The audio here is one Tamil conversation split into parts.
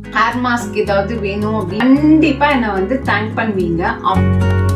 ஹேர் மாஸ்க் ஏதாவது வேணும் அப்படின்னு கண்டிப்பா என்ன வந்து தேங்க் பண்ணுவீங்க அப்-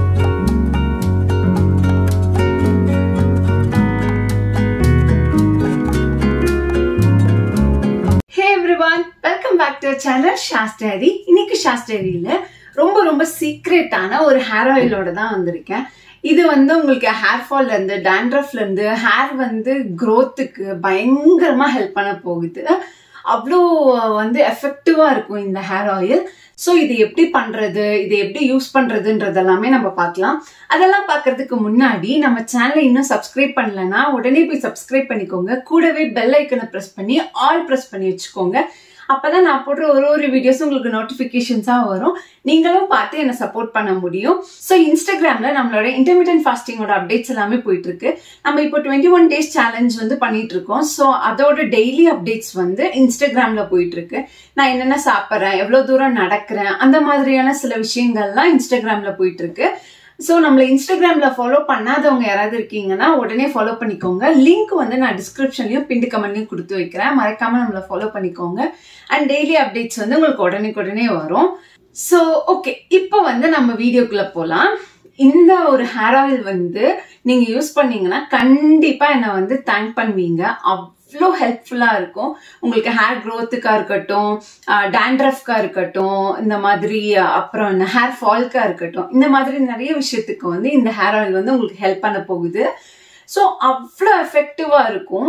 hey everyone welcome back to channel Shastry இன்னைக்கு ஷாஸ்டரியில ரொம்ப ரொம்ப சீக்ரெட்டான ஒரு ஹேர் ஆயிலோட தான் வந்திருக்கேன் இது வந்து உங்களுக்கு ஹேர் ஃபால்ல இருந்து டேண்ட்ரஃப்ல இருந்து ஹேர் வந்து growth-க்கு பயங்கரமா ஹெல்ப் பண்ண போகுது அவ்வளோ வந்து எஃபெக்டிவா இருக்கும் இந்த ஹேர் ஆயில் ஸோ இது எப்படி பண்றது இது எப்படி யூஸ் பண்றதுன்றது எல்லாமே நம்ம பார்க்கலாம் அதெல்லாம் பார்க்கறதுக்கு முன்னாடி நம்ம சேனலை இன்னும் சப்ஸ்கிரைப் பண்ணலன்னா உடனே போய் சப்ஸ்கிரைப் பண்ணிக்கோங்க கூடவே பெல் ஐக்கனை ப்ரெஸ் பண்ணி ஆல் ப்ரெஸ் பண்ணி வச்சுக்கோங்க அப்பதான் நான் போடுற ஒரு ஒரு வீடியோஸ் உங்களுக்கு நோட்டிபிகேஷன்ஸா வரும் நீங்களும் பார்த்து என்ன சப்போர்ட் பண்ண முடியும் ஸோ இன்ஸ்டாகிராம்ல நம்மளோட இன்டர்மீடியன்ட் ஃபாஸ்டிங்கோட அப்டேட்ஸ் எல்லாமே போயிட்டு இருக்கு நம்ம இப்போ டுவெண்ட்டி ஒன் டேஸ் சேலஞ்ச் வந்து பண்ணிட்டு இருக்கோம் ஸோ அதோட டெய்லி அப்டேட்ஸ் வந்து இன்ஸ்டாகிராம்ல போயிட்டு இருக்கு நான் என்னென்ன சாப்பிட்றேன் எவ்வளவு தூரம் நடக்கிறேன் அந்த மாதிரியான சில விஷயங்கள்லாம் இன்ஸ்டாகிராம்ல போயிட்டு இருக்கு ஸோ நம்மள இன்ஸ்டாகிராம்ல ஃபாலோ பண்ணாதவங்க யாராவது இருக்கீங்கன்னா உடனே ஃபாலோ பண்ணிக்கோங்க லிங்க் வந்து நான் டிஸ்கிரிப்ஷன்லயும் பிண்டு கமெண்ட்லயும் கொடுத்து வைக்கிறேன் மறக்காம நம்மள ஃபாலோ பண்ணிக்கோங்க அண்ட் டெய்லி அப்டேட்ஸ் வந்து உங்களுக்கு உடனே உடனே வரும் ஸோ ஓகே இப்போ வந்து நம்ம வீடியோக்குள்ள போகலாம் இந்த ஒரு ஹேர் ஆயில் வந்து நீங்க யூஸ் பண்ணீங்கன்னா கண்டிப்பா என்ன வந்து தேங்க் பண்ணுவீங்க அவ்வளோ ஹெல்ப்ஃபுல்லா இருக்கும் உங்களுக்கு ஹேர் க்ரோத்துக்கா இருக்கட்டும் டேண்ட்ரஃப்கா இருக்கட்டும் இந்த மாதிரி அஹ், அப்புறம் என்ன ஹேர் ஃபால்க்கா இருக்கட்டும் இந்த மாதிரி நிறைய விஷயத்துக்கு வந்து இந்த ஹேர் ஆயில் வந்து உங்களுக்கு ஹெல்ப் பண்ண போகுது ஸோ அவ்வளோ எஃபெக்டிவாக இருக்கும்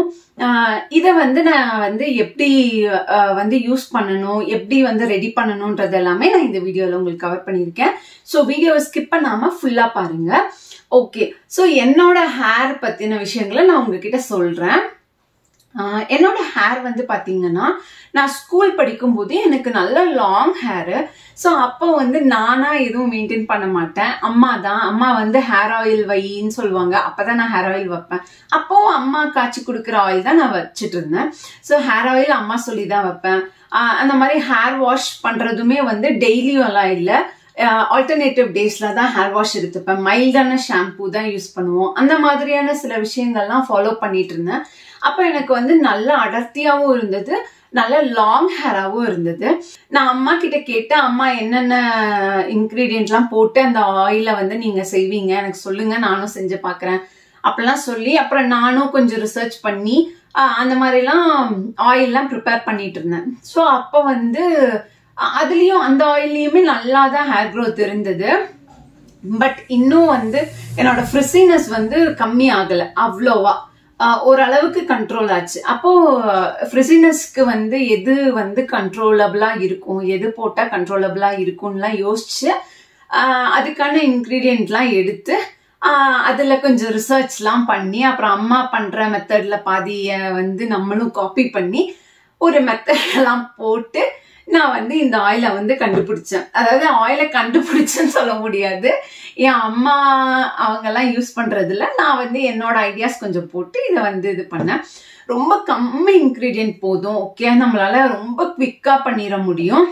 இதை வந்து நான் வந்து எப்படி அஹ், வந்து யூஸ் பண்ணணும் எப்படி வந்து ரெடி பண்ணணுன்றது எல்லாமே நான் இந்த வீடியோவில் உங்களுக்கு கவர் பண்ணியிருக்கேன் ஸோ வீடியோவை ஸ்கிப் பண்ணாமல் ஃபுல்லாக பாருங்க ஓகே ஸோ என்னோட ஹேர் பற்றின விஷயங்களை நான் உங்ககிட்ட சொல்கிறேன் ஆஹ் என்னோட ஹேர் வந்து பாத்தீங்கன்னா நான் ஸ்கூல் படிக்கும்போது எனக்கு நல்ல லாங் ஹேரு ஸோ அப்போ வந்து நானா எதுவும் மெயின்டைன் பண்ண மாட்டேன் அம்மா தான் அம்மா வந்து ஹேர் ஆயில் வையின்னு சொல்லுவாங்க அப்பதான் நான் ஹேர் ஆயில் வைப்பேன் அப்போ அம்மா காய்ச்சி கொடுக்குற ஆயில் தான் நான் வச்சுட்டு இருந்தேன் ஸோ ஹேர் ஆயில் அம்மா சொல்லி தான் வைப்பேன் ஆஹ் அந்த மாதிரி ஹேர் வாஷ் பண்றதுமே வந்து டெய்லியும் எல்லாம் இல்லை ஆல்டர்னேட்டிவ் டேஸ்ல தான் ஹேர் வாஷ் எடுத்துப்பேன் மைல்டான ஷாம்பூ தான் யூஸ் பண்ணுவோம் அந்த மாதிரியான சில விஷயங்கள்லாம் ஃபாலோ பண்ணிட்டு இருந்தேன் அப்ப எனக்கு வந்து நல்ல அடர்த்தியாவும் இருந்தது நல்ல லாங் ஹேராவும் இருந்தது நான் அம்மா கிட்ட கேட்டேன் அம்மா என்னென்ன இன்க்ரீடியன்ட்லாம் போட்டு அந்த ஆயில வந்து நீங்க செய்வீங்க எனக்கு சொல்லுங்க நானும் செஞ்சு பார்க்கறேன் அப்படிலாம் சொல்லி அப்புறம் நானும் கொஞ்சம் ரிசர்ச் பண்ணி ஆஹ், அந்த மாதிரிலாம் ஆயில்லாம் ப்ரிப்பேர் பண்ணிட்டு இருந்தேன் ஸோ அப்போ வந்து அ- அதுலயும் அந்த ஆயில்லையுமே நல்லா தான் ஹேர் growth இருந்தது பட் இன்னும் வந்து என்னோட ஃப்ரிசினஸ் வந்து கம்மி ஆகல அவ்வளோவா ஆஹ் ஓரளவுக்கு கண்ட்ரோல் ஆச்சு அப்போ ஃப்ரிசினஸ்க்கு வந்து எது வந்து கண்ட்ரோலபிளா இருக்கும் எது போட்டா கண்ட்ரோலபிளா இருக்கும்லாம் யோசிச்சு ஆஹ் அதுக்கான இன்க்ரீடியன்ட்லாம் எடுத்து ஆஹ் அதுல கொஞ்சம் ரிசர்ச்லாம் பண்ணி அப்புறம் அம்மா பண்ற மெத்தட்ல பாதிய வந்து நம்மளும் காப்பி பண்ணி ஒரு மெத்தட் எல்லாம் போட்டு நான் வந்து இந்த ஆயிலை வந்து கண்டுபிடிச்சேன் அதாவது ஆயிலை கண்டுபிடிச்சேன்னு சொல்ல முடியாது என் அம்மா அவங்கெல்லாம் யூஸ் பண்றதுல நான் வந்து என்னோட ஐடியாஸ் கொஞ்சம் போட்டு இதை வந்து இது பண்ணேன் ரொம்ப கம்மி இன்க்ரீடியன்ட் போதும் ஓகே நம்மளால ரொம்ப குவிக்கா பண்ணிட முடியும்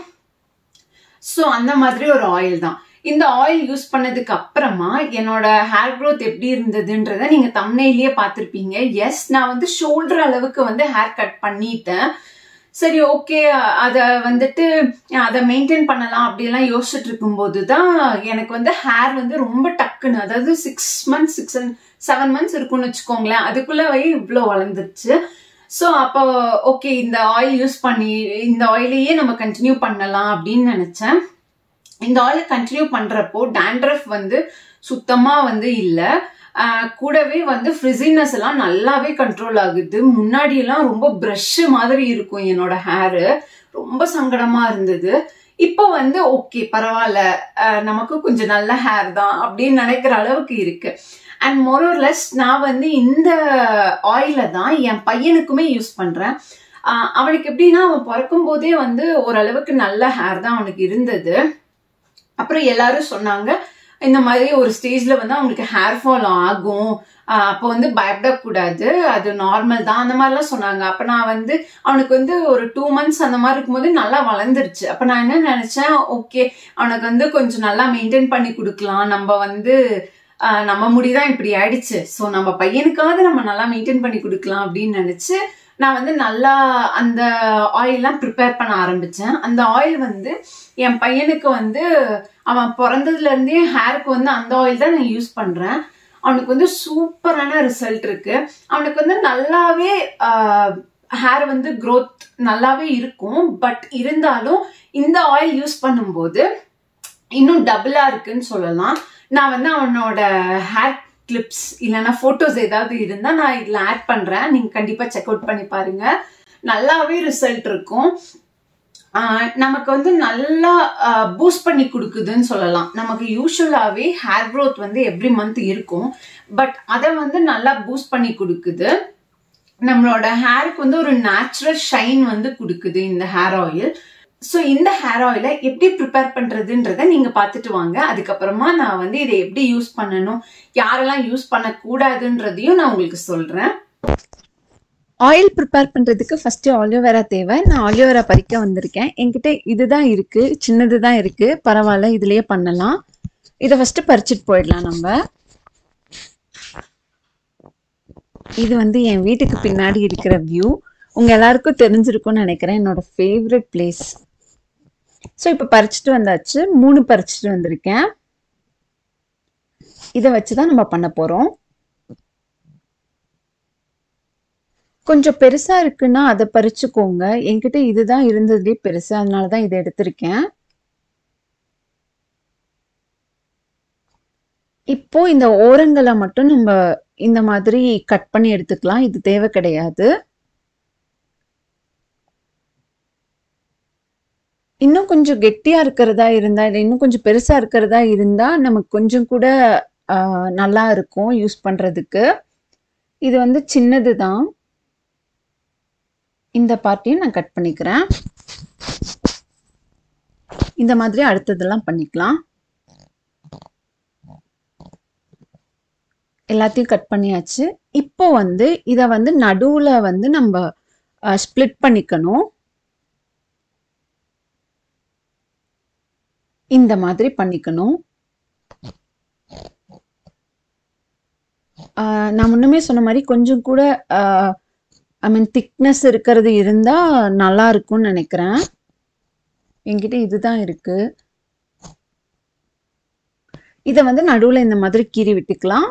ஸோ அந்த மாதிரி ஒரு ஆயில் தான் இந்த ஆயில் யூஸ் பண்ணதுக்கு அப்புறமா என்னோட ஹேர் growth எப்படி இருந்ததுன்றத நீங்க தம்னையிலேயே பார்த்திருப்பீங்க எஸ் நான் வந்து ஷோல்டர் அளவுக்கு வந்து ஹேர் கட் பண்ணிட்டேன் சரி ஓகே அத வந்துட்டு அதை மெயின்டைன் பண்ணலாம் அப்படியெல்லாம் யோசிச்சுட்டு இருக்கும்போது தான் எனக்கு வந்து ஹேர் வந்து ரொம்ப டக்குன்னு அதாவது six months six seven months இருக்கும்னு வச்சுக்கோங்களேன் அதுக்குள்ளவே இவ்வளோ வளர்ந்துருச்சு ஸோ அப்போ ஓகே இந்த ஆயில் யூஸ் பண்ணி இந்த ஆயிலையே நம்ம கண்டினியூ பண்ணலாம் அப்படின்னு நினைச்சேன் இந்த ஆயிலை கண்டினியூ பண்றப்போ டேண்ட்ரஃப் வந்து சுத்தமா வந்து இல்லை கூடவே வந்து ஃப்ரிசினஸ் எல்லாம் நல்லாவே கண்ட்ரோல் ஆகுது முன்னாடி எல்லாம் ரொம்ப ப்ரஷ் மாதிரி இருக்கும் என்னோட ஹேரு ரொம்ப சங்கடமா இருந்தது இப்போ வந்து ஓகே பரவாயில்ல அஹ் நமக்கு கொஞ்சம் நல்ல ஹேர் தான் அப்படின்னு நினைக்கிற அளவுக்கு இருக்கு அண்ட் மோரோர்லெஸ் நான் வந்து இந்த ஆயில தான் என் பையனுக்குமே யூஸ் பண்றேன் ஆஹ் அவனுக்கு எப்படின்னா அவன் பிறக்கும் போதே வந்து ஓரளவுக்கு நல்ல ஹேர் தான் அவனுக்கு இருந்தது அப்புறம் எல்லாரும் சொன்னாங்க இந்த மாதிரி ஒரு ஸ்டேஜ்ல வந்து அவங்களுக்கு ஹேர் ஃபால் ஆகும் ஆஹ் அப்போ வந்து பயப்படக்கூடாது அது நார்மல் தான் அந்த மாதிரிலாம் சொன்னாங்க அப்ப நான் வந்து அவனுக்கு வந்து ஒரு டூ மந்த்ஸ் அந்த மாதிரி இருக்கும்போது நல்லா வளர்ந்துருச்சு அப்ப நான் என்ன நினைச்சேன் ஓகே அவனுக்கு வந்து கொஞ்சம் நல்லா மெயின்டைன் பண்ணி கொடுக்கலாம் நம்ம வந்து ஆஹ் நம்ம முடிதான் இப்படி ஆயிடுச்சு ஸோ நம்ம பையனுக்காவது நம்ம நல்லா மெயின்டைன் பண்ணி கொடுக்கலாம் அப்படின்னு நினைச்சு நான் வந்து நல்லா அந்த ஆயில்லாம் ப்ரிப்பேர் பண்ண ஆரம்பிச்சேன் அந்த ஆயில் வந்து என் பையனுக்கு வந்து அவன் பிறந்ததுல இருந்தே ஹேருக்கு வந்து அந்த ஆயில் தான் நான் யூஸ் பண்றேன் அவனுக்கு வந்து சூப்பரான ரிசல்ட் இருக்கு அவனுக்கு வந்து நல்லாவே ஹேர் வந்து growth நல்லாவே இருக்கும் பட் இருந்தாலும் இந்த ஆயில் யூஸ் பண்ணும்போது இன்னும் டபுளா இருக்குன்னு சொல்லலாம் நான் வந்து அவனோட ஹேர் கிளிப்ஸ் இல்லைன்னா போட்டோஸ் ஏதாவது இருந்தா நான் இதுல ஆட் பண்றேன் நீங்க கண்டிப்பா செக் அவுட் பண்ணி பாருங்க நல்லாவே ரிசல்ட் இருக்கும் ஆஹ் நமக்கு வந்து நல்லா பூஸ்ட் பண்ணி கொடுக்குதுன்னு சொல்லலாம் நமக்கு யூஸ்வலாவே ஹேர் growth வந்து எவ்ரி மந்த் இருக்கும் பட் அதை வந்து நல்லா பூஸ்ட் பண்ணி கொடுக்குது நம்மளோட ஹேருக்கு வந்து ஒரு நேச்சுரல் ஷைன் வந்து கொடுக்குது இந்த ஹேர் ஆயில் ஸோ இந்த ஹேர் ஆயிலை எப்படி ப்ரிப்பேர் பண்றதுன்றத நீங்க பார்த்துட்டு வாங்க அதுக்கப்புறமா நான் வந்து இதை எப்படி யூஸ் பண்ணணும் யாரெல்லாம் யூஸ் பண்ணக்கூடாதுன்றதையும் நான் உங்களுக்கு சொல்றேன் ஆயில் ப்ரிப்பேர் பண்ணுறதுக்கு ஃபஸ்ட்டு ஆலியோவேரா தேவை நான் ஆலியோவேரா பறிக்க வந்திருக்கேன் என்கிட்ட இதுதான் இருக்குது சின்னது தான் இருக்குது பரவாயில்ல இதுலேயே பண்ணலாம் இதை ஃபஸ்ட்டு பறிச்சுட்டு போயிடலாம் நம்ம இது வந்து என் வீட்டுக்கு பின்னாடி இருக்கிற வியூ உங்கள் எல்லாருக்கும் தெரிஞ்சிருக்கும்னு நினைக்கிறேன் என்னோட ஃபேவரட் பிளேஸ் ஸோ இப்போ பறிச்சுட்டு வந்தாச்சு மூணு பறிச்சுட்டு வந்திருக்கேன் இதை வச்சு தான் நம்ம பண்ண போகிறோம் கொஞ்சம் பெருசா இருக்குன்னா அதை பறிச்சுக்கோங்க என்கிட்ட இதுதான் இருந்ததுலேயே பெருசு அதனால தான் இதை எடுத்திருக்கேன் இப்போ இந்த ஓரங்களை மட்டும் நம்ம இந்த மாதிரி கட் பண்ணி எடுத்துக்கலாம் இது தேவை கிடையாது இன்னும் கொஞ்சம் கெட்டியா இருக்கிறதா இருந்தா இல்லை இன்னும் கொஞ்சம் பெருசா இருக்கிறதா இருந்தா நமக்கு கொஞ்சம் கூட ஆஹ், நல்லா இருக்கும் யூஸ் பண்றதுக்கு இது வந்து சின்னது தான் இந்த பார்ட்டையும் நான் கட் பண்ணிக்கிறேன் இந்த மாதிரி அடுத்ததெல்லாம் பண்ணிக்கலாம் எல்லாத்தையும் கட் பண்ணியாச்சு இப்போ வந்து இதை வந்து நடுவுல வந்து நம்ம ஸ்ப்ளிட் பண்ணிக்கணும் இந்த மாதிரி பண்ணிக்கணும் ஆஹ் நான் முன்னமே சொன்ன மாதிரி கொஞ்சம் கூட ஐ மீன் திக்னஸ் இருக்கிறது இருந்தா நல்லா இருக்கும்னு நினைக்கிறேன் என்கிட்ட இதுதான் இருக்கு இதை வந்து நடுவுல இந்த மாதிரி கீறி விட்டுக்கலாம்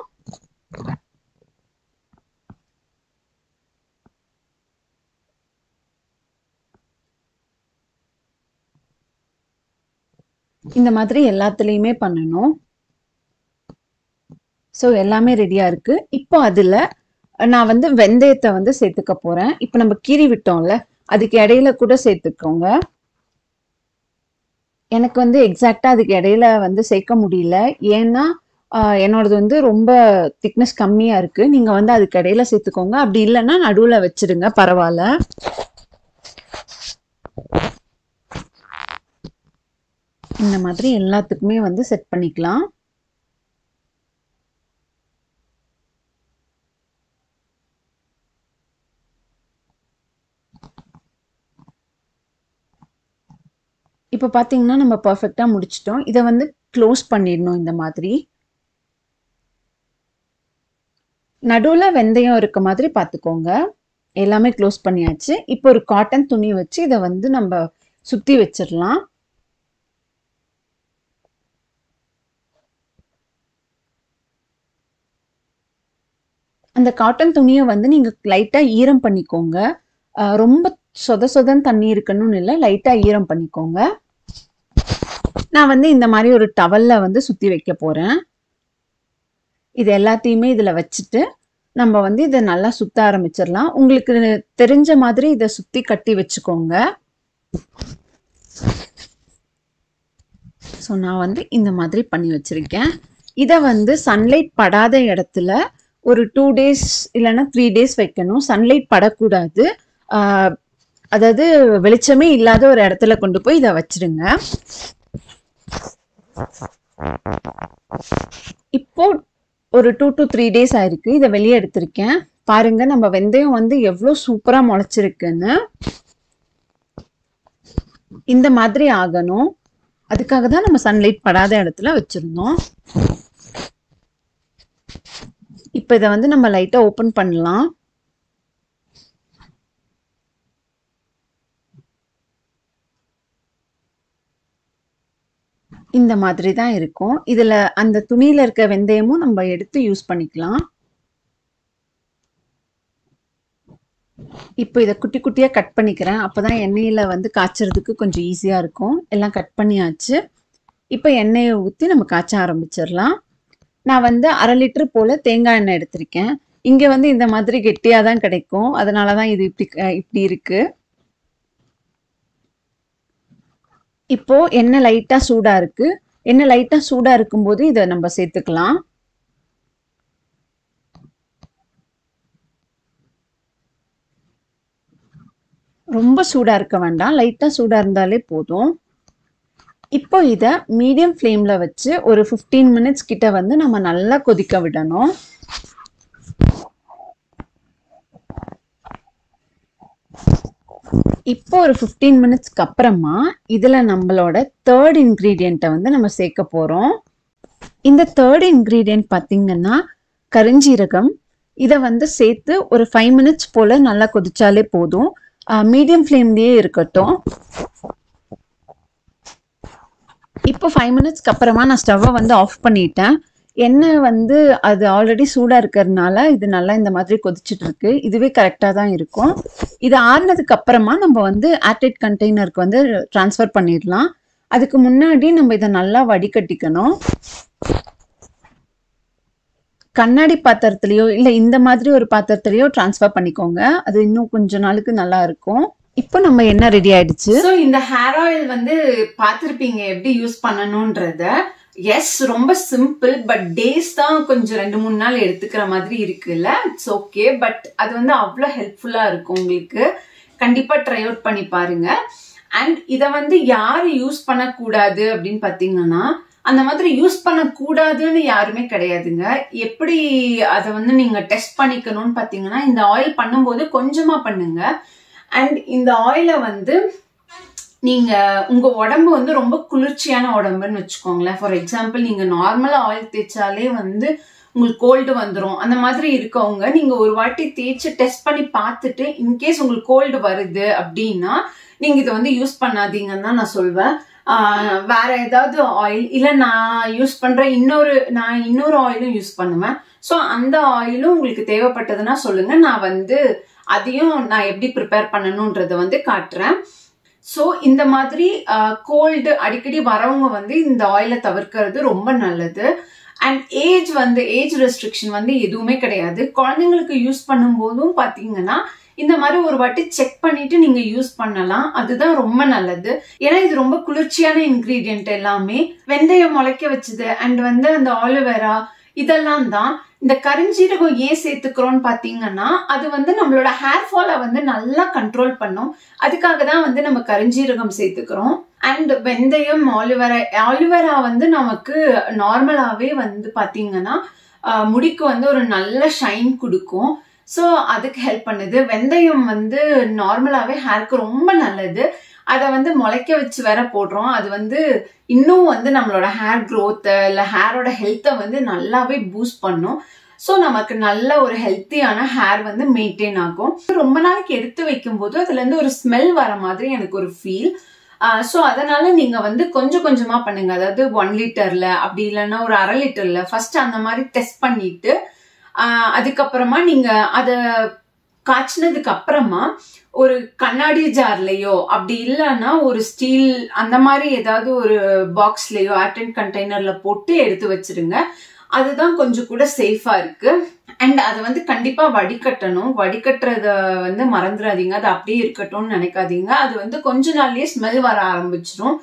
இந்த மாதிரி எல்லாத்துலேயுமே பண்ணணும் ஸோ எல்லாமே ரெடியா இருக்கு இப்போ அதுல நான் வந்து வெந்தயத்தை வந்து சேர்த்துக்க போறேன் இப்போ நம்ம கீறி விட்டோம்ல அதுக்கு இடையில கூட சேர்த்துக்கோங்க எனக்கு வந்து எக்ஸாக்டா அதுக்கு இடையில வந்து சேர்க்க முடியல ஏன்னா ஆஹ், என்னோடது வந்து ரொம்ப திக்னஸ் கம்மியா இருக்கு நீங்க வந்து அதுக்கு இடையில சேர்த்துக்கோங்க அப்படி இல்லைன்னா நடுவுல வச்சிடுங்க பரவாயில்ல இந்த மாதிரி எல்லாத்துக்குமே வந்து செட் பண்ணிக்கலாம் இப்போ பார்த்தீங்கன்னா நம்ம பர்ஃபெக்டாக முடிச்சிட்டோம் இதை வந்து க்ளோஸ் பண்ணிடணும் இந்த மாதிரி நடுவில் வெந்தயம் இருக்க மாதிரி பார்த்துக்கோங்க எல்லாமே க்ளோஸ் பண்ணியாச்சு இப்போ ஒரு காட்டன் துணி வச்சு இதை வந்து நம்ம சுற்றி வச்சிடலாம் அந்த காட்டன் துணியை வந்து நீங்கள் லைட்டாக ஈரம் பண்ணிக்கோங்க அஹ் ரொம்ப சொத சொதன்னு தண்ணி இருக்கணும்னு இல்லை லைட்டாக ஈரம் பண்ணிக்கோங்க நான் வந்து இந்த மாதிரி ஒரு டவல்ல வந்து சுற்றி வைக்க போகிறேன் இது எல்லாத்தையுமே இதில் வச்சுட்டு நம்ம வந்து இதை நல்லா சுத்த ஆரம்பிச்சிடலாம் உங்களுக்கு தெரிஞ்ச மாதிரி இதை சுற்றி கட்டி வச்சுக்கோங்க ஸோ நான் வந்து இந்த மாதிரி பண்ணி வச்சிருக்கேன் இதை வந்து சன்லைட் படாத இடத்துல ஒரு டூ டேஸ் இல்லைன்னா த்ரீ டேஸ் வைக்கணும் சன்லைட் படக்கூடாது ஆஹ் அதாவது வெளிச்சமே இல்லாத ஒரு இடத்துல கொண்டு போய் இதை வச்சிடுங்க இப்போ ஒரு டூ டு த்ரீ டேஸ் ஆயிருக்கு இதை வெளியே எடுத்திருக்கேன் பாருங்க நம்ம வெந்தயம் வந்து எவ்வளோ சூப்பரா முளைச்சிருக்குன்னு இந்த மாதிரி ஆகணும் அதுக்காக தான் நம்ம சன்லைட் படாத இடத்துல வச்சிருந்தோம் இப்போ இதை வந்து நம்ம லைட்டாக ஓப்பன் பண்ணலாம் இந்த மாதிரி தான் இருக்கும் இதில் அந்த துணியில் இருக்க வெந்தயமும் நம்ம எடுத்து யூஸ் பண்ணிக்கலாம் இப்போ இதை குட்டி குட்டியாக கட் பண்ணிக்கிறேன் அப்போ தான் எண்ணெயில் வந்து காய்ச்சறதுக்கு கொஞ்சம் ஈஸியாக இருக்கும் எல்லாம் கட் பண்ணியாச்சு இப்போ எண்ணெயை ஊற்றி நம்ம காய்ச்ச ஆரம்பிச்சிடலாம் நான் வந்து அரை லிட்டர் போல் தேங்காய் எண்ணெய் எடுத்திருக்கேன் இங்கே வந்து இந்த மாதிரி கெட்டியாக தான் கிடைக்கும் அதனால தான் இது இப்படி இப்படி இருக்கு இப்போ எண்ணெய் லைட்டாக சூடாக இருக்கு எண்ணெய் லைட்டாக சூடாக இருக்கும்போது இதை நம்ம சேர்த்துக்கலாம் ரொம்ப சூடாக இருக்க வேண்டாம் லைட்டாக சூடாக இருந்தாலே போதும் இப்போ இதை மீடியம் ஃப்ளேமில் வச்சு ஒரு ஃபிஃப்டீன் மினிட்ஸ் கிட்ட வந்து நம்ம நல்லா கொதிக்க விடணும் இப்போ ஒரு ஃபிஃப்டீன் மினிட்ஸ்க்கு அப்புறமா இதில் நம்மளோட தேர்ட் இன்க்ரீடியண்ட்டை வந்து நம்ம சேர்க்க போகிறோம் இந்த தேர்ட் இன்க்ரீடியன்ட் பார்த்தீங்கன்னா கருஞ்சீரகம் இதை வந்து சேர்த்து ஒரு ஃபைவ் மினிட்ஸ் போல் நல்லா கொதிச்சாலே போதும் மீடியம் ஃப்ளேம்லேயே இருக்கட்டும் இப்போ ஃபைவ் மினிட்ஸ்க்கு அப்புறமா நான் ஸ்டவ்வை வந்து ஆஃப் பண்ணிட்டேன் எண்ணெய் வந்து அது ஆல்ரெடி சூடாக இருக்கிறதுனால இது நல்லா இந்த மாதிரி கொதிச்சுட்டு இருக்கு இதுவே கரெக்டாக தான் இருக்கும் இது ஆறுனதுக்கு அப்புறமா நம்ம வந்து ஏர்டைட் கண்டெய்னருக்கு வந்து ட்ரான்ஸ்ஃபர் பண்ணிடலாம் அதுக்கு முன்னாடி நம்ம இதை நல்லா வடிகட்டிக்கணும் கண்ணாடி பாத்திரத்துலயோ இல்லை இந்த மாதிரி ஒரு பாத்திரத்துலயோ ட்ரான்ஸ்ஃபர் பண்ணிக்கோங்க அது இன்னும் கொஞ்ச நாளுக்கு நல்லா இருக்கும் இப்போ நம்ம என்ன ரெடி ஆயிடுச்சு ஸோ இந்த ஹேர் ஆயில் வந்து பார்த்துருப்பீங்க எப்படி யூஸ் பண்ணணும்ன்றத எஸ் ரொம்ப சிம்பிள் பட் டேஸ் தான் கொஞ்சம் ரெண்டு மூணு நாள் எடுத்துக்கிற மாதிரி இருக்குல்ல இட்ஸ் ஓகே பட் அது வந்து அவ்வளோ ஹெல்ப்ஃபுல்லாக இருக்கும் உங்களுக்கு கண்டிப்பாக ட்ரை அவுட் பண்ணி பாருங்க அண்ட் இதை வந்து யார் யூஸ் பண்ணக்கூடாது அப்படின்னு பார்த்தீங்கன்னா அந்த மாதிரி யூஸ் பண்ணக்கூடாதுன்னு யாருமே கிடையாதுங்க எப்படி அதை வந்து நீங்க டெஸ்ட் பண்ணிக்கணும்னு பார்த்தீங்கன்னா இந்த ஆயில் பண்ணும்போது கொஞ்சமா பண்ணுங்க அண்ட் இந்த ஆயிலை வந்து நீங்க உங்க உடம்பு வந்து ரொம்ப குளிர்ச்சியான உடம்புன்னு வச்சுக்கோங்களேன் ஃபார் எக்ஸாம்பிள் நீங்க நார்மலா ஆயில் தேய்ச்சாலே வந்து உங்களுக்கு கோல்டு வந்துடும் அந்த மாதிரி இருக்கவங்க நீங்க ஒரு வாட்டி தேய்ச்சி டெஸ்ட் பண்ணி பார்த்துட்டு இன்கேஸ் உங்களுக்கு கோல்டு வருது அப்படின்னா நீங்க இதை வந்து யூஸ் பண்ணாதீங்கன்னு தான் நான் சொல்வேன் வேற ஏதாவது ஆயில் இல்ல நான் யூஸ் பண்ற இன்னொரு நான் இன்னொரு ஆயிலும் யூஸ் பண்ணுவேன் ஸோ அந்த ஆயிலும் உங்களுக்கு தேவைப்பட்டதுன்னா சொல்லுங்க நான் வந்து அதையும் நான் எப்படி ப்ரிப்பேர் பண்ணணுன்றத வந்து காட்டுறேன் ஸோ இந்த மாதிரி கோல்டு அடிக்கடி வரவங்க வந்து இந்த ஆயிலை தவிர்க்கிறது ரொம்ப நல்லது அண்ட் ஏஜ் வந்து ஏஜ் ரெஸ்ட்ரிக்ஷன் வந்து எதுவுமே கிடையாது குழந்தைங்களுக்கு யூஸ் பண்ணும்போதும் பார்த்தீங்கன்னா இந்த மாதிரி ஒரு வாட்டி செக் பண்ணிட்டு நீங்க யூஸ் பண்ணலாம் அதுதான் ரொம்ப நல்லது ஏன்னா இது ரொம்ப குளிர்ச்சியான இன்கிரீடியன்ட் எல்லாமே வெந்தயம் முளைக்க வச்சது அண்ட் வந்து அந்த ஆலுவேரா இதெல்லாம் தான் இந்த கரிஞ்சீரகம் ஏன் சேர்த்துக்கிறோம்னு பார்த்தீங்கன்னா அது வந்து நம்மளோட ஹேர் ஃபாலை வந்து நல்லா கண்ட்ரோல் பண்ணும் அதுக்காக தான் வந்து நம்ம கரிஞ்சீரகம் சேர்த்துக்கிறோம் அண்ட் வெந்தயம் ஆலுவேரா ஆலுவேரா வந்து நமக்கு நார்மலாகவே வந்து பார்த்தீங்கன்னா முடிக்கு வந்து ஒரு நல்ல ஷைன் கொடுக்கும் ஸோ அதுக்கு ஹெல்ப் பண்ணுது வெந்தயம் வந்து நார்மலாகவே ஹேருக்கு ரொம்ப நல்லது அதை வந்து முளைக்க வச்சு வேற போடுறோம் அது வந்து இன்னும் வந்து நம்மளோட ஹேர் க்ரோத்தை இல்லை ஹேரோட ஹெல்த்தை வந்து நல்லாவே பூஸ்ட் பண்ணும் ஸோ நமக்கு நல்ல ஒரு ஹெல்த்தியான ஹேர் வந்து மெயின்டைன் ஆகும் ரொம்ப நாளைக்கு எடுத்து வைக்கும் போது அதுலேருந்து ஒரு ஸ்மெல் வர மாதிரி எனக்கு ஒரு ஃபீல் ஸோ அதனால நீங்க வந்து கொஞ்சம் கொஞ்சமா பண்ணுங்க அதாவது ஒன் லிட்டர்ல அப்படி இல்லைன்னா ஒரு அரை லிட்டர்ல ஃபர்ஸ்ட் அந்த மாதிரி டெஸ்ட் பண்ணிட்டு அதுக்கப்புறமா நீங்க அதை காய்ச்சினதுக்கு அப்புறமா ஒரு கண்ணாடி ஜார்லயோ அப்படி இல்லைன்னா ஒரு ஸ்டீல் அந்த மாதிரி ஏதாவது ஒரு பாக்ஸ்லயோ ஏர்டென் கண்டெய்னர்ல போட்டு எடுத்து வச்சிருங்க அதுதான் கொஞ்சம் கூட சேஃபா இருக்கு அண்ட் அதை வந்து கண்டிப்பா வடிகட்டணும் வடிகட்டுறத வந்து மறந்துடாதீங்க அது அப்படியே இருக்கட்டும்னு நினைக்காதீங்க அது வந்து கொஞ்ச நாள்லயே ஸ்மெல் வர ஆரம்பிச்சிடும்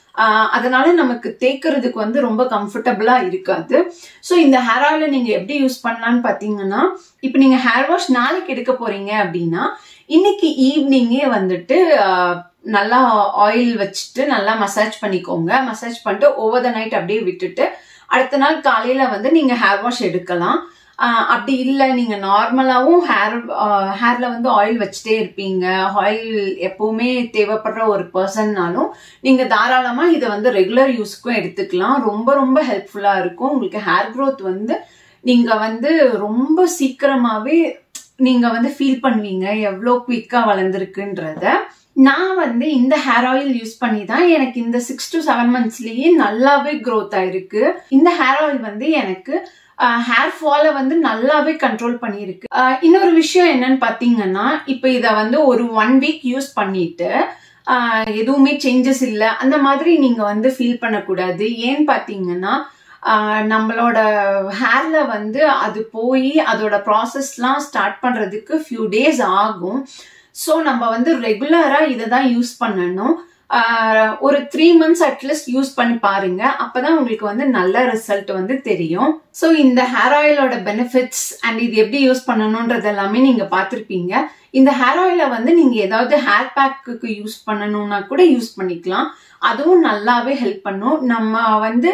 அதனால நமக்கு தேய்க்கிறதுக்கு வந்து ரொம்ப கம்ஃபர்டபுளா இருக்காது ஸோ இந்த ஹேர் ஆயிலை நீங்க எப்படி யூஸ் பண்ணலான்னு பாத்தீங்கன்னா இப்போ நீங்க ஹேர் வாஷ் நாளைக்கு எடுக்க போறீங்க அப்படின்னா இன்னைக்கு ஈவினிங்கே வந்துட்டு நல்லா ஆயில் வச்சுட்டு நல்லா மசாஜ் பண்ணிக்கோங்க மசாஜ் பண்ணிட்டு ஓவர் த நைட் அப்படியே விட்டுட்டு அடுத்த நாள் காலையில வந்து நீங்க ஹேர் வாஷ் எடுக்கலாம் அப்படி இல்லை நீங்க நார்மலாவும் ஹேர் ஹேர்ல வந்து ஆயில் வச்சுட்டே இருப்பீங்க ஆயில் எப்பவுமே தேவைப்படுற ஒரு பர்சன்னாலும் நீங்க தாராளமா இதை வந்து ரெகுலர் யூஸ்க்கும் எடுத்துக்கலாம் ரொம்ப ரொம்ப ஹெல்ப்ஃபுல்லா இருக்கும் உங்களுக்கு ஹேர் க்ரோத் வந்து நீங்க வந்து ரொம்ப சீக்கிரமாவே நீங்க வந்து ஃபீல் பண்ணுவீங்க எவ்வளோ குயிக்கா வளர்ந்துருக்குன்றத நான் வந்து இந்த ஹேர் ஆயில் யூஸ் பண்ணி தான் எனக்கு இந்த சிக்ஸ் டு செவன் மந்த்ஸ்லயே நல்லாவே க்ரோத் ஆயிருக்கு இந்த ஹேர் ஆயில் வந்து எனக்கு ஹேர் ஃபாலை வந்து நல்லாவே கண்ட்ரோல் பண்ணியிருக்கு அஹ் இன்னொரு விஷயம் என்னன்னு பார்த்தீங்கன்னா இப்போ இதை வந்து ஒரு ஒன் வீக் யூஸ் பண்ணிட்டு ஆஹ் எதுவுமே சேஞ்சஸ் இல்லை அந்த மாதிரி நீங்க வந்து ஃபீல் பண்ணக்கூடாது ஏன்னு பார்த்தீங்கன்னா ஆஹ் நம்மளோட ஹேர்ல வந்து அது போய் அதோட ப்ராசஸ்லாம் ஸ்டார்ட் பண்றதுக்கு ஃபியூ டேஸ் ஆகும் ஸோ நம்ம வந்து ரெகுலரா இதை தான் யூஸ் பண்ணணும் ஆஹ் ஒரு த்ரீ மந்த்ஸ் அட்லீஸ்ட் யூஸ் பண்ணி பாருங்க அப்பதான் உங்களுக்கு வந்து நல்ல ரிசல்ட் வந்து தெரியும் ஸோ இந்த ஹேர் ஆயிலோட பெனிஃபிட்ஸ் அண்ட் இது எப்படி யூஸ் பண்ணணுன்றது எல்லாமே நீங்க பார்த்துருப்பீங்க இந்த ஹேர் ஆயிலை வந்து நீங்க ஏதாவது ஹேர் பேக்குக்கு யூஸ் பண்ணணும்னா கூட யூஸ் பண்ணிக்கலாம் அதுவும் நல்லாவே ஹெல்ப் பண்ணும் நம்ம வந்து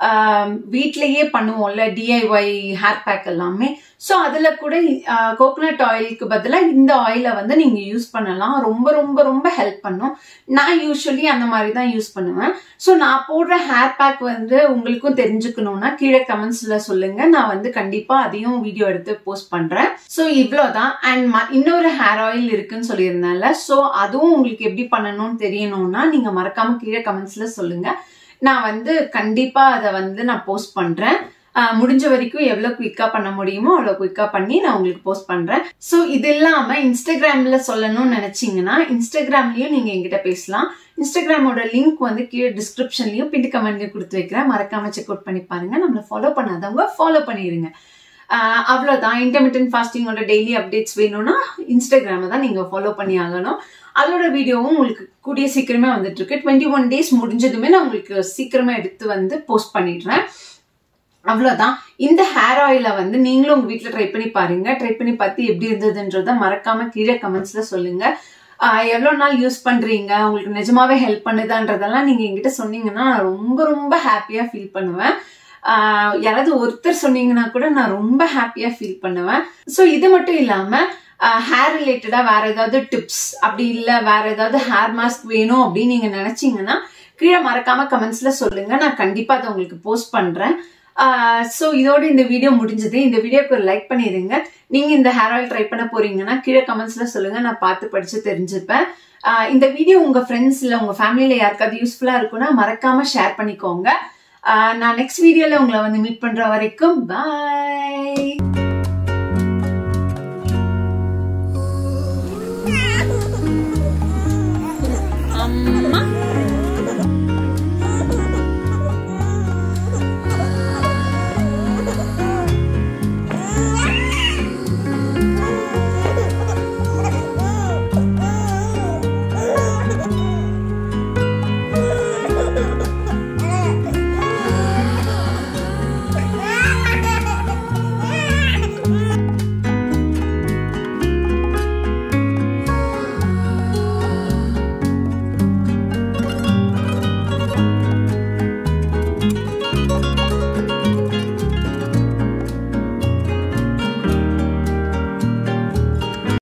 வீட்லயே பண்ணுவோம்ல டிஐஒய் ஹேர் பேக் எல்லாமே ஸோ அதுல கூட கோகோனட் ஆயிலுக்கு பதிலாக இந்த ஆயிலை வந்து நீங்க யூஸ் பண்ணலாம் ரொம்ப ரொம்ப ரொம்ப ஹெல்ப் பண்ணும் நான் யூஸ்வலி அந்த மாதிரி தான் யூஸ் பண்ணுவேன் ஸோ நான் போடுற ஹேர் பேக் வந்து உங்களுக்கும் தெரிஞ்சுக்கணும்னா கீழே கமெண்ட்ஸ்ல சொல்லுங்க நான் வந்து கண்டிப்பா அதையும் வீடியோ எடுத்து போஸ்ட் பண்றேன் ஸோ இவ்வளோதான் அண்ட் இன்னொரு ஹேர் ஆயில் இருக்குன்னு சொல்லியிருந்தேன்ல ஸோ அதுவும் உங்களுக்கு எப்படி பண்ணணும்னு தெரியணும்னா நீங்க மறக்காம கீழே கமெண்ட்ஸ்ல சொல்லுங்க நான் வந்து கண்டிப்பா அதை வந்து நான் போஸ்ட் பண்றேன் முடிஞ்ச வரைக்கும் எவ்வளோ குயிக்காக பண்ண முடியுமோ அவ்வளோ குயிக்காக பண்ணி நான் உங்களுக்கு போஸ்ட் பண்ணுறேன் ஸோ இது இல்லாமல் இன்ஸ்டாகிராமில் சொல்லணும்னு நினச்சிங்கன்னா இன்ஸ்டாகிராம்லேயும் நீங்கள் எங்கிட்ட பேசலாம் இன்ஸ்டாகிராமோட லிங்க் வந்து கீழே டிஸ்கிரிப்ஷன்லையும் பின் கமெண்ட்லையும் கொடுத்து வைக்கிறேன் மறக்காம செக் அவுட் பண்ணி பாருங்க நம்மளை ஃபாலோ பண்ணாதவங்க ஃபாலோ பண்ணிடுங்க அவ்வளோதான் இன்டர்மீடியன் ஃபாஸ்டிங்கோட டெய்லி அப்டேட்ஸ் வேணும்னா இன்ஸ்டாகிராமை தான் நீங்கள் ஃபாலோ பண்ணி ஆகணும் அதோட வீடியோவும் உங்களுக்கு கூடிய சீக்கிரமே வந்துட்டு இருக்கு டுவெண்ட்டி ஒன் டேஸ் முடிஞ்சதுமே நான் உங்களுக்கு சீக்கிரமா எடுத்து வந்து போஸ்ட் பண்ணிடுறேன் அவ்வளோதான் இந்த ஹேர் ஆயிலை வந்து நீங்களும் உங்க வீட்டில் ட்ரை பண்ணி பாருங்க ட்ரை பண்ணி பார்த்து எப்படி இருந்ததுன்றத மறக்காம கீழே கமெண்ட்ஸ்ல சொல்லுங்க எவ்வளோ நாள் யூஸ் பண்றீங்க உங்களுக்கு நிஜமாவே ஹெல்ப் பண்ணுதான்றதெல்லாம் நீங்க என்கிட்ட சொன்னீங்கன்னா நான் ரொம்ப ரொம்ப ஹாப்பியா ஃபீல் பண்ணுவேன் யாராவது ஒருத்தர் சொன்னீங்கன்னா கூட நான் ரொம்ப ஹாப்பியா ஃபீல் பண்ணுவேன் ஸோ இது மட்டும் இல்லாம ஹேர் ரிலேட்டடா வேற ஏதாவது டிப்ஸ் அப்படி இல்லை வேற ஏதாவது ஹேர் மாஸ்க் வேணும் அப்படின்னு நீங்க நினைச்சீங்கன்னா கீழே மறக்காம கமெண்ட்ஸ்ல சொல்லுங்க நான் கண்டிப்பா அதை உங்களுக்கு போஸ்ட் பண்றேன் ஸோ இதோட இந்த வீடியோ முடிஞ்சது இந்த வீடியோக்கு ஒரு லைக் பண்ணிடுங்க நீங்க இந்த ஹேர் ஆயில் ட்ரை பண்ண போறீங்கன்னா கீழே கமெண்ட்ஸ்ல சொல்லுங்க நான் பார்த்து படிச்சு தெரிஞ்சுப்பேன் இந்த வீடியோ உங்க ஃப்ரெண்ட்ஸ் இல்லை உங்க ஃபேமிலியில யாருக்காவது யூஸ்ஃபுல்லா இருக்குன்னா மறக்காம ஷேர் பண்ணிக்கோங்க நான் நெக்ஸ்ட் வீடியோல உங்களை வந்து மீட் பண்ற வரைக்கும் பாய்